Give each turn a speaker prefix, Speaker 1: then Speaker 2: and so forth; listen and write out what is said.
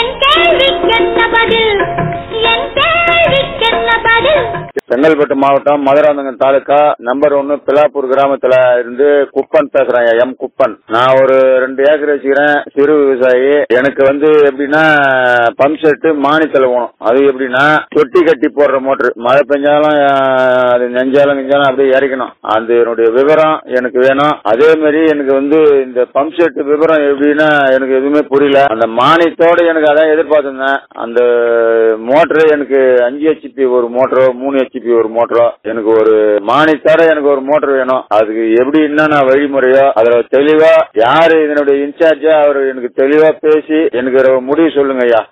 Speaker 1: என் கேள்விக்கென்ன பதில் என் கேள்விக்கென்ன பதில்
Speaker 2: செங்கல்பட்டு மாவட்டம் மதுராந்தகம் தாலுக்கா நம்பர் ஒன்னு பிலாப்பூர் கிராமத்துல இருந்து குப்பன் பேசுறேன் எம் குப்பன் நான் ஒரு ரெண்டு ஏக்கர் வச்சுக்கிறேன் சிறு விவசாயி எனக்கு வந்து எப்படின்னா பம்ப் செட்டு மானியத்துல போகணும் அது எப்படின்னா தொட்டி கட்டி போடுற மோட்டர் மழை பெஞ்சாலும் அஹ், அது நெஞ்சாலும் நெஞ்சாலும் அப்படியே இறக்கணும் அந்த என்னுடைய விவரம் எனக்கு வேணும் அதே மாதிரி எனக்கு வந்து இந்த பம்ப் செட் விவரம் எப்படின்னா எனக்கு எதுவுமே புரியல அந்த மானியத்தோட எனக்கு அதான் எதிர்பார்த்திருந்தேன் அந்த மோட்டர் எனக்கு அஞ்சு ஹெச்பி ஒரு மோட்டரோ மூணு ஹெச்பி ஒரு மோட்டரோ எனக்கு ஒரு மானியத்தோட எனக்கு ஒரு மோட்டர் வேணும் அதுக்கு எப்படி என்னென்ன வழிமுறையோ அதுல தெளிவா யாரு இதனுடைய இன்சார்ஜா அவர் எனக்கு தெளிவா பேசி எனக்கு ஒரு முடிவு சொல்லுங்க ஐயா